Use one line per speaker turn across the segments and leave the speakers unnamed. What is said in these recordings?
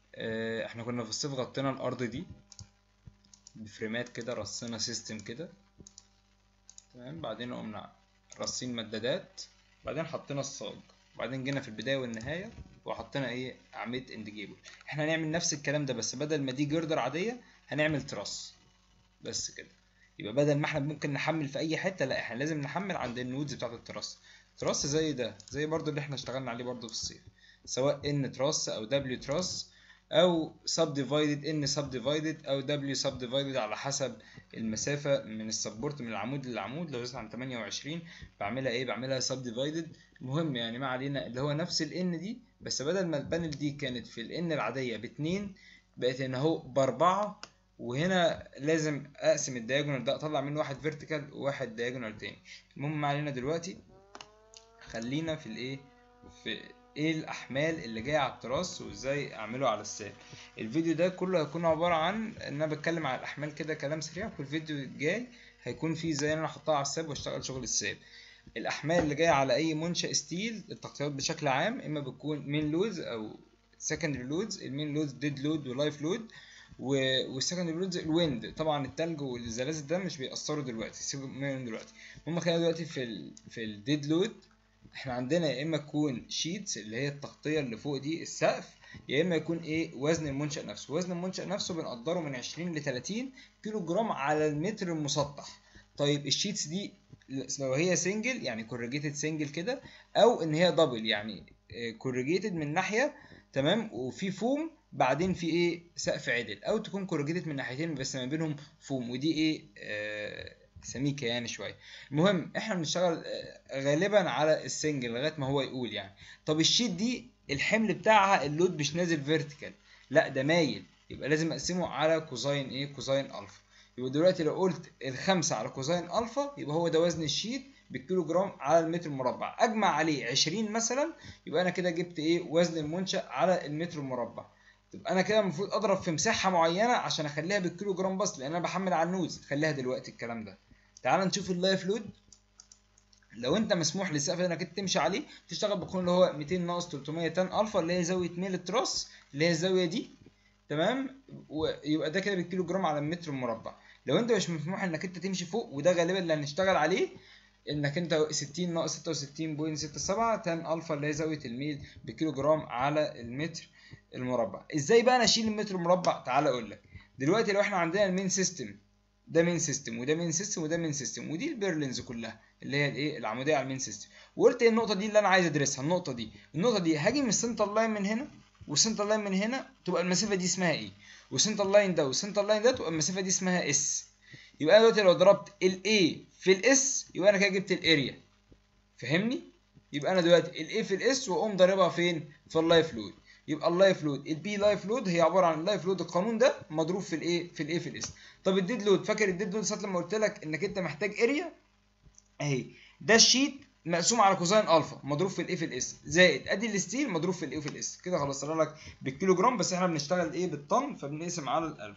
آه، احنا كنا في الصيف غطينا الارض دي بفريمات كده رصينا سيستم كده تمام بعدين قمنا رصين مدادات بعدين حطينا الصاج بعدين جينا في البدايه والنهايه وحطينا ايه اعمده اند جيبل احنا هنعمل نفس الكلام ده بس بدل ما دي جردر عاديه هنعمل تراس بس كده يبقى بدل ما احنا ممكن نحمل في اي حته لا احنا لازم نحمل عند النودز بتاعه التراس تراس زي ده زي برضو اللي احنا اشتغلنا عليه برضو في الصيف سواء ان تراس او دبليو تراس او سب ديفايدد ان سب ديفايدد او دبليو سب ديفايدد على حسب المسافه من السبورت من العمود للعمود لو زادت عن 28 بعملها ايه بعملها سب ديفايدد المهم يعني ما علينا اللي هو نفس الان دي بس بدل ما البانل دي كانت في الان العاديه باتنين بقت هنا اهو باربعه وهنا لازم اقسم الدياجونال ده اطلع منه واحد فيرتيكال وواحد دياجونال تاني المهم ما علينا دلوقتي خلينا في الايه في ايه الاحمال اللي جايه على التراس وازاي اعمله على الساب الفيديو ده كله هيكون عباره عن ان انا بتكلم على الاحمال كده كلام سريع في الفيديو الجاي هيكون فيه ازاي انا احطها على الساب واشتغل شغل الساب الاحمال اللي جايه على اي منشا ستيل التغطيات بشكل عام اما بتكون مين لودز او سكندري لودز المين لودز ديد لود ولايف لود والسكندري لودز الويند طبعا التلج والزلازل ده مش بيأثروا دلوقتي سيبوا منهم دلوقتي هم خلينا دلوقتي في ال في الديد لود احنا عندنا يا اما تكون شيتس اللي هي التغطيه اللي فوق دي السقف يا اما يكون ايه وزن المنشأ نفسه وزن المنشأ نفسه بنقدره من 20 ل 30 كيلو جرام على المتر المسطح طيب الشيتس دي لو هي سنجل يعني كورجيتد سنجل كده او ان هي دبل يعني كورجيتد من ناحيه تمام وفي فوم بعدين في ايه سقف عدل او تكون كورجيتد من ناحيتين بس ما بينهم فوم ودي ايه آه سميكه يعني شويه المهم احنا بنشتغل غالبا على السنجل لغايه ما هو يقول يعني طب الشيت دي الحمل بتاعها اللود مش نازل فيرتيكال لا ده مايل يبقى لازم اقسمه على كوزاين ايه كوزاين الفا يبقى دلوقتي لو قلت الخمسة على كوزاين الفا يبقى هو ده وزن الشيت بالكيلو جرام على المتر المربع اجمع عليه 20 مثلا يبقى انا كده جبت ايه وزن المنشأ على المتر المربع تبقى انا كده المفروض اضرب في مساحه معينه عشان اخليها بالكيلو جرام بس لان انا بحمل على النوز خليها دلوقتي الكلام ده تعال نشوف اللايف لود لو انت مسموح للسقف انك انت تمشي عليه تشتغل بقانون اللي هو 200 ناقص 300 تان الفا اللي هي زاويه ميل التراس اللي هي الزاويه دي تمام ويبقى ده كده بالكيلو جرام على المتر المربع لو انت مش مسموح انك انت تمشي فوق وده غالبا اللي هنشتغل عليه انك انت 60 ناقص 66.67 تان الفا اللي هي زاويه الميل بكيلو جرام على المتر المربع ازاي بقى انا اشيل المتر المربع تعال اقول لك دلوقتي لو احنا عندنا المين سيستم ده مين سيستم وده مين سيستم وده مين سيستم ودي البيرلينز كلها اللي هي الايه العموديه على المين سيستم وقلت النقطه دي اللي انا عايز ادرسها النقطه دي النقطه دي هاجي من السنتر لاين من هنا والسنتر لاين من هنا تبقى المسافه دي اسمها ايه والسنتر لاين ده والسنتر لاين ده تبقى المسافه دي اسمها اس يبقى انا دلوقتي لو ضربت الاي في الاس يبقى انا كده جبت الاريا فاهمني يبقى انا دلوقتي الاي في الاس واقوم ضاربها فين في اللايف لود يبقى اللايف لود البي لايف لود هي عباره عن اللايف لود القانون ده مضروب في الايه في الاي في الاس طب الديد لود فاكر الديد لود ساعه لما قلت لك انك انت محتاج اريا اهي ده الشيت مقسوم على كوزين الفا مضروب في الاي في الاس زائد ادي الستيل مضروب في الاي في الاس كده خلصنا لك بالكيلو جرام بس احنا بنشتغل ايه بالطن فبنقسم على الالف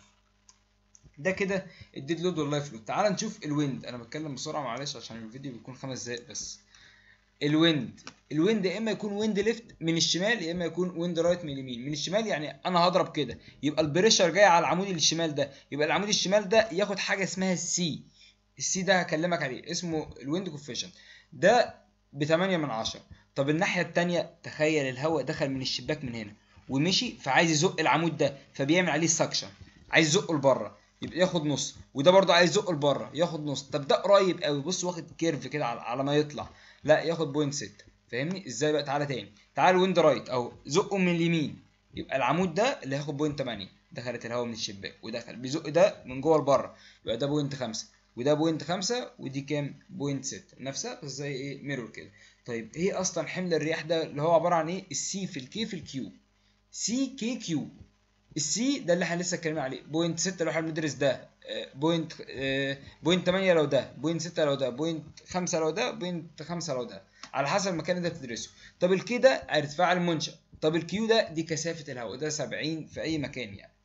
ده كده الديد لود واللايف لود تعال نشوف الويند انا بتكلم بسرعه معلش عشان الفيديو بيكون خمس دقايق بس الويند الويند يا اما يكون ويند ليفت من الشمال يا اما يكون ويند رايت من اليمين من الشمال يعني انا هضرب كده يبقى البريشر جاي على العمود اللي الشمال ده يبقى العمود الشمال ده ياخد حاجه اسمها السي السي ده هكلمك عليه اسمه الويند كوفيشنت ده ب 8 من 10 طب الناحيه الثانيه تخيل الهواء دخل من الشباك من هنا ومشي فعايز يزق العمود ده فبيعمل عليه سكشن عايز يزقه لبره يبقى ياخد نص وده برضه عايز يزقه لبره ياخد نص طب ده قريب قوي بص واخد كيرف كده على, على ما يطلع لا ياخد بوينت 6 فاهمني ازاي بقى تعالى تاني تعال ويند رايت اهو زقه من اليمين يبقى العمود ده اللي هياخد بوينت 8 دخلت الهواء من الشباك ودخل بيزق ده من جوه لبره يبقى ده بوينت 5 وده بوينت 5 ودي كام بوينت 6 نفسها بس زي ايه ميرور كده طيب ايه اصلا حمل الرياح ده اللي هو عباره عن ايه السي في الكي في الكيو سي كي كيو السي ده اللي احنا لسه اتكلمنا عليه بوينت 6 لو احنا بندرس ده بوينت بوينت 8 لو ده بوينت 6 لو ده بوينت 5 لو ده بوينت 5 لو ده على حسب المكان اللي انت بتدرسه طب الكي ده ارتفاع المنشأ طب الكيو ده دي كثافة الهواء ده 70 في أي مكان يعني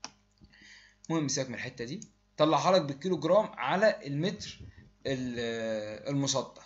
المهم سيبك من الحتة دي طلعها لك بالكيلو جرام على المتر المسطح